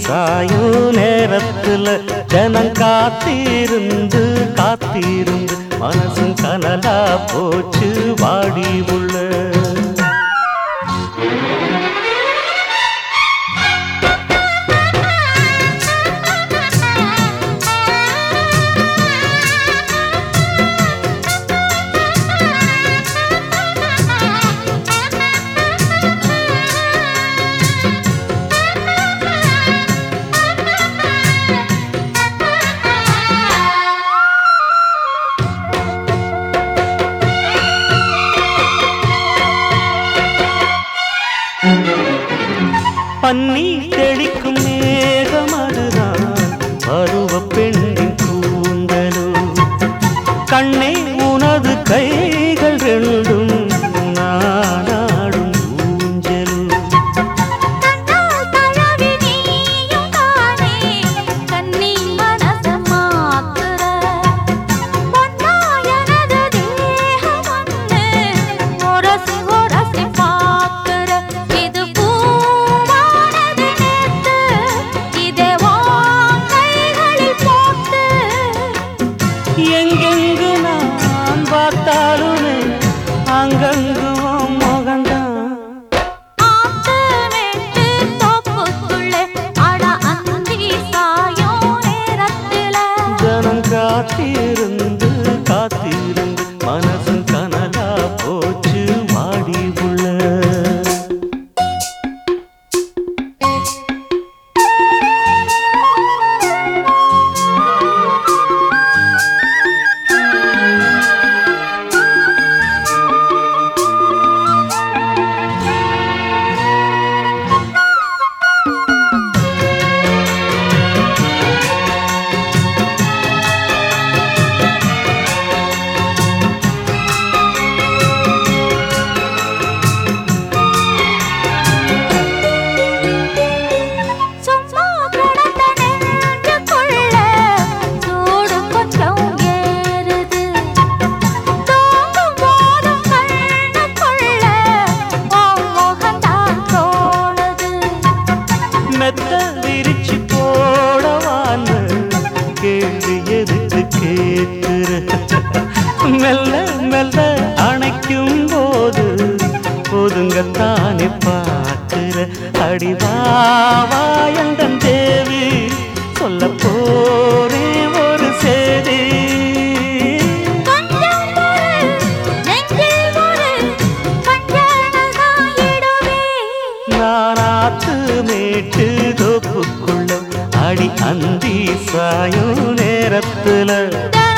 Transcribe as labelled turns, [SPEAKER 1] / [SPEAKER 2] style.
[SPEAKER 1] சாயும் நேரத்துல ஜனம் காத்திருந்து காத்திருந்து மனசும் கனலா போச்சு வாடி உள்ள பன்னி தெளிக்கும் மேகம் அதுதான் பருவ பெண்ணின் கூந்தலோ கண்ணே உனது கைகள் ரெண்டும் நானாடும் ஊஞ்சலோ
[SPEAKER 2] கண்ணால் தழவி நீயும் தானே கண்ணி மனச மாத்துற பொன்னா எனது தேகம் ஒன்று உரசி உரசி பார்க்கிற இது பூவானது நேத்து இதே உன் கைகளில் போட்டு
[SPEAKER 1] எங்கெங்கு நான் பார்த்தாலுமே அங்கங்கும் முகந்தான்
[SPEAKER 2] ஆத்து மேட்டு தோப்புக்குள்ளே அட அந்தி சாயும் நேரத்தில
[SPEAKER 1] ஜனம் காத்திருந்து காத்திருந்து மனசு கனலா போச்சு வாடி உள்ள
[SPEAKER 2] சும்மா கிடந்த நெஞ்சுக்குள்ள சூடு கொஞ்சம் ஏறுது தூங்கும் போதும் கண்ணுக்குள்ள உன் முகம்தான் தோணுது
[SPEAKER 1] மெத்த விரிச்சு போடவான்னு கேள்வி எதுக்கு கேட்கிற மெல்ல மெல்ல அணைக்கும் போது ஒதுங்கத்தானே பார்க்கிற அடிவாவாயந்தன் தேவி சொல்ல போறேன் ஒரு செய்தி
[SPEAKER 2] கொஞ்சம் பொறு நெஞ்சில் ஒரு கஞ்சனதான் இடுவே
[SPEAKER 1] நானாத்து மேட்டு தோப்புக்குள்ள அடி அந்தி சாயும் நேரத்துல
[SPEAKER 2] த